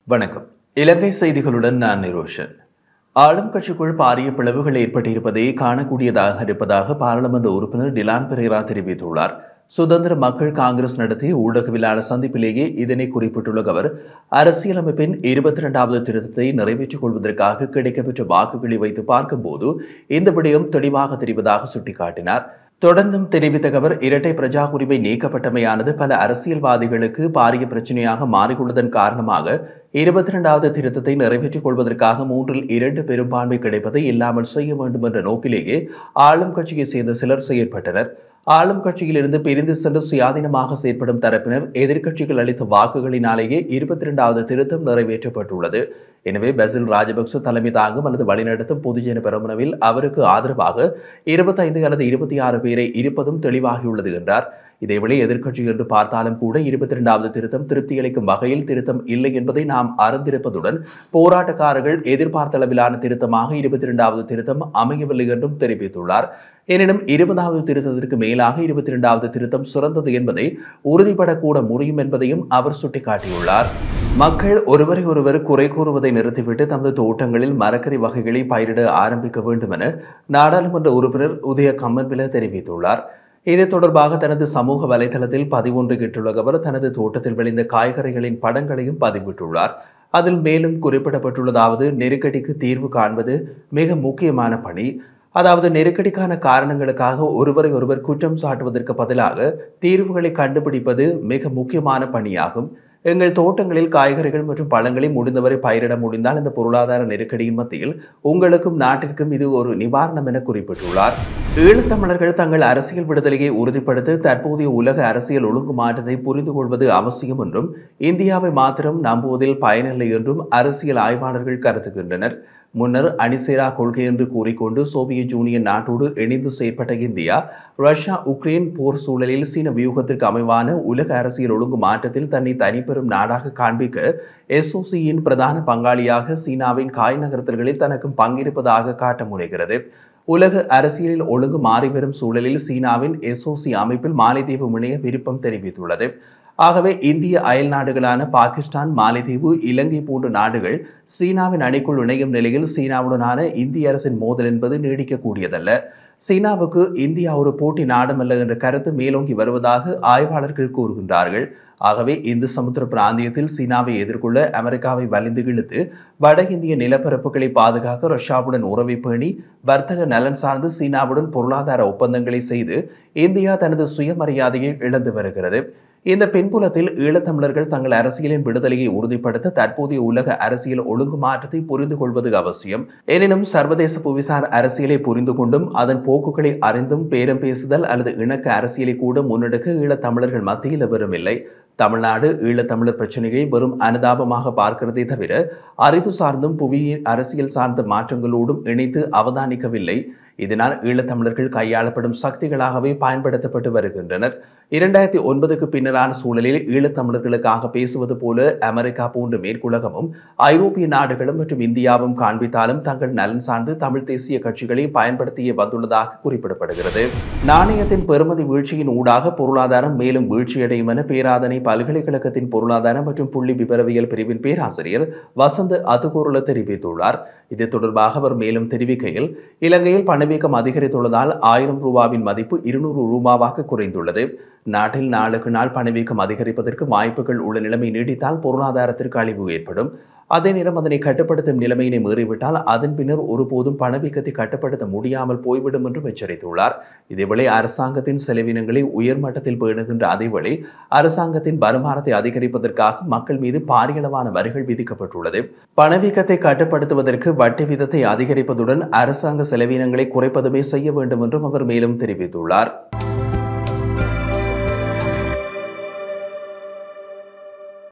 வணக்கம் இலங்கை செய்திகளுடன் நான் நிரோஷன் ஆளும் கட்சிக்குள் பாரிய பிளவுகள் ஏற்பட்டிருப்பதை காணக்கூடியதாக இருப்பதாக பாராளுமன்ற உறுப்பினர் டிலான் பெரேரா தெரிவித்துள்ளார் சுதந்திர மக்கள் காங்கிரஸ் நடத்திய ஊடகவியலாளர் சந்திப்பிலேயே இதனை குறிப்பிட்டுள்ள அவர் அரசியலமைப்பின் இருபத்தி இரண்டாவது திருத்தத்தை நிறைவேற்றிக் கொள்வதற்காக கிடைக்கப்பெற்ற வாக்குகளை வைத்து பார்க்கும்போது இந்த விடயம் தெளிவாக தெரிவதாக சுட்டிக்காட்டினார் தொடர்ந்தும் தெரிவித்த அவர் இரட்டை பிரஜா உரிமை நீக்கப்பட்டமையானது பல அரசியல்வாதிகளுக்கு பாரிய பிரச்சனையாக மாறியுள்ளதன் காரணமாக இருபத்தி இரண்டாவது திருத்தத்தை நிறைவேற்றிக் கொள்வதற்காக மூன்றில் இரண்டு பெரும்பான்மை கிடைப்பதை இல்லாமல் செய்ய வேண்டும் என்ற நோக்கிலேயே ஆளும் கட்சியை சேர்ந்த சிலர் செயற்பட்டனர் ஆளும் கட்சியிலிருந்து பிரிந்து சென்று சுயாதீனமாக செயற்படும் தரப்பினர் எதிர்க்கட்சிகள் அளித்த வாக்குகளினாலேயே இருபத்தி இரண்டாவது திருத்தம் நிறைவேற்றப்பட்டுள்ளது எனவே பசில் ராஜபக்ச தலைமை தாங்கும் அல்லது வழிநடத்தும் பொதுஜன பெரமுனவில் அவருக்கு ஆதரவாக இருபத்தைந்து அல்லது இருபத்தி ஆறு பேரை இருப்பதும் தெளிவாகியுள்ளது என்றார் இதேவேளை எதிர்க்கட்சி என்று பார்த்தாலும் கூட இருபத்தி இரண்டாவது திருத்தம் திருப்தி அளிக்கும் வகையில் திருத்தம் இல்லை என்பதை நாம் அறிந்திருப்பதுடன் போராட்டக்காரர்கள் எதிர்பார்த்த அளவிலான திருத்தமாக இருபத்தி இரண்டாவது திருத்தம் அமையவில்லை என்றும் தெரிவித்துள்ளார் எனினும் இருபதாவது திருத்தத்திற்கு மேலாக இருபத்தி இரண்டாவது திருத்தம் சிறந்தது என்பதை உறுதிபடக்கூட முடியும் என்பதையும் அவர் சுட்டிக்காட்டியுள்ளார் மக்கள் ஒருவரை ஒருவர் குறை கூறுவதை நிறுத்திவிட்டு தமது தோட்டங்களில் மரக்கறி வகைகளை பயிரிட ஆரம்பிக்க வேண்டும் என நாடாளுமன்ற உறுப்பினர் உதய கம்மன்பில தெரிவித்துள்ளார் இது தொடர்பாக தனது சமூக வலைதளத்தில் பதிவொன்று இட்டுள்ள அவர் தனது தோட்டத்தில் விளைந்த காய்கறிகளின் படங்களையும் பதிவிட்டுள்ளார் அதில் மேலும் குறிப்பிடப்பட்டுள்ளதாவது நெருக்கடிக்கு தீர்வு காண்பது மிக முக்கியமான பணி அதாவது நெருக்கடிக்கான காரணங்களுக்காக ஒருவரை ஒருவர் குற்றம் சாட்டுவதற்கு பதிலாக தீர்வுகளை கண்டுபிடிப்பது மிக முக்கியமான பணியாகும் எங்கள் தோட்டங்களில் காய்கறிகள் மற்றும் பழங்களை முடிந்தவரை பயிரிட முடிந்தால் இந்த பொருளாதார நெருக்கடியின் மத்தியில் உங்களுக்கும் நாட்டிற்கும் இது ஒரு நிவாரணம் என குறிப்பிட்டுள்ளார் ஈழத்தமிழர்கள் தங்கள் அரசியல் விடுதலையை உறுதிப்படுத்த தற்போதைய உலக அரசியல் ஒழுங்கு மாற்றத்தை புரிந்து கொள்வது அவசியம் என்றும் இந்தியாவை மாத்திரம் நம்புவதில் பயனில்லை என்றும் அரசியல் ஆய்வாளர்கள் கருதுகின்றனர் முன்னர் அணிசேரா கொள்கை என்று கூறிக்கொண்டு சோவியத் யூனியன் நாட்டோடு இணைந்து செயற்பட்ட இந்தியா ரஷ்யா உக்ரைன் போர் சூழலில் சீன வியூகத்திற்கு அமைவான உலக அரசியல் ஒழுங்கு மாற்றத்தில் தன்னை தனிப்பெரும் நாடாக காண்பிக்க எஸ்ஓசியின் பிரதான பங்காளியாக சீனாவின் காய் நகர்த்தல்களில் தனக்கும் பங்கிருப்பதாக காட்ட முனைகிறது உலக அரசியலில் ஒழுங்கு மாறிவரும் சூழலில் சீனாவின் எஸ்ஓசி அமைப்பில் மாலைதீவு இணைய விருப்பம் தெரிவித்துள்ளது ஆகவே இந்திய அயல் நாடுகளான பாகிஸ்தான் மாலைதீவு இலங்கை போன்ற நாடுகள் சீனாவின் அணிக்குள் இணையும் நிலையில் சீனாவுடனான இந்திய அரசின் மோதல் என்பது நீடிக்கக்கூடியதல்ல சீனாவுக்கு இந்தியா ஒரு போட்டி நாடமல்ல என்ற கருத்து மேலோங்கி வருவதாக ஆய்வாளர்கள் கூறுகின்றார்கள் ஆகவே இந்து சமுத்திர பிராந்தியத்தில் சீனாவை எதிர்கொள்ள அமெரிக்காவை வலிந்து இழுத்து வட இந்திய நிலப்பரப்புகளை பாதுகாக்க ரஷ்யாவுடன் உறவை பேணி வர்த்தக நலன் சார்ந்து சீனாவுடன் பொருளாதார ஒப்பந்தங்களை செய்து இந்தியா தனது சுயமரியாதையை இழந்து வருகிறது இந்த பின்புலத்தில் ஈழத்தமிழர்கள் தங்கள் அரசியலின் விடுதலையை உறுதிப்படுத்த தற்போதைய உலக அரசியல் ஒழுங்கு மாற்றத்தை புரிந்து கொள்வது அவசியம் எனினும் சர்வதேச புவிசார் அரசியலை புரிந்து கொண்டும் அதன் போக்குகளை அறிந்தும் பேரம் பேசுதல் அல்லது இணக்க அரசியலை கூட முன்னெடுக்க ஈழத்தமிழர்கள் மத்தியில் எவரும் இல்லை தமிழ்நாடு ஈழத்தமிழர் பிரச்சனையை வெறும் அனுதாபமாக பார்க்கிறதே தவிர அறிவு சார்ந்தும் புவியியல் அரசியல் சார்ந்த மாற்றங்களோடும் இணைத்து அவதானிக்கவில்லை இதனால் ஈழத்தமிழர்கள் கையாளப்படும் சக்திகளாகவே பயன்படுத்தப்பட்டு வருகின்றனர் இரண்டாயிரத்தி ஒன்பதுக்கு பின்னரான சூழலில் ஈழத்தமிழர்களுக்காக பேசுவது போல அமெரிக்கா போன்ற மேற்குலகமும் ஐரோப்பிய நாடுகளும் மற்றும் இந்தியாவும் காண்பித்தாலும் தங்கள் நலன் சார்ந்து தமிழ் தேசிய கட்சிகளை பயன்படுத்திய வந்துள்ளதாக குறிப்பிடப்படுகிறது நாணயத்தின் பெறுமதி வீழ்ச்சியின் ஊடாக பொருளாதாரம் மேலும் வீழ்ச்சியடையும் என பேராதனை பல்கலைக்கழகத்தின் பொருளாதார மற்றும் புள்ளி விவரவியல் பிரிவின் பேராசிரியர் வசந்த் அதுகோருல தெரிவித்துள்ளார் இது தொடர்பாக அவர் மேலும் தெரிவிக்கையில் இலங்கையில் பணவீக்கம் அதிகரித்துள்ளதால் ஆயிரம் ரூபாவின் மதிப்பு இருநூறு ரூபாவாக குறைந்துள்ளது நாட்டில் நாளுக்கு நாள் பணவீக்கம் அதிகரிப்பதற்கு வாய்ப்புகள் உள்ள நிலைமை நீடித்தால் பொருளாதாரத்திற்கு அழிவு ஏற்படும் அதே நேரம் அதனை கட்டுப்படுத்தும் நிலைமையினை மீறிவிட்டால் அதன் பின்னர் ஒருபோதும் பணவீக்கத்தை கட்டுப்படுத்த முடியாமல் போய்விடும் என்றும் எச்சரித்துள்ளார் இதேவேளை அரசாங்கத்தின் செலவினங்களை உயர்மட்டத்தில் பேணுகின்ற அதேவேளை அரசாங்கத்தின் வருமானத்தை அதிகரிப்பதற்காக மக்கள் மீது பாரியளவான வரிகள் விதிக்கப்பட்டுள்ளது பணவீக்கத்தை கட்டுப்படுத்துவதற்கு வட்டி விதத்தை அதிகரிப்பதுடன் அரசாங்க செலவினங்களை குறைப்பதுமே செய்ய வேண்டும் என்றும் அவர் மேலும் தெரிவித்துள்ளார்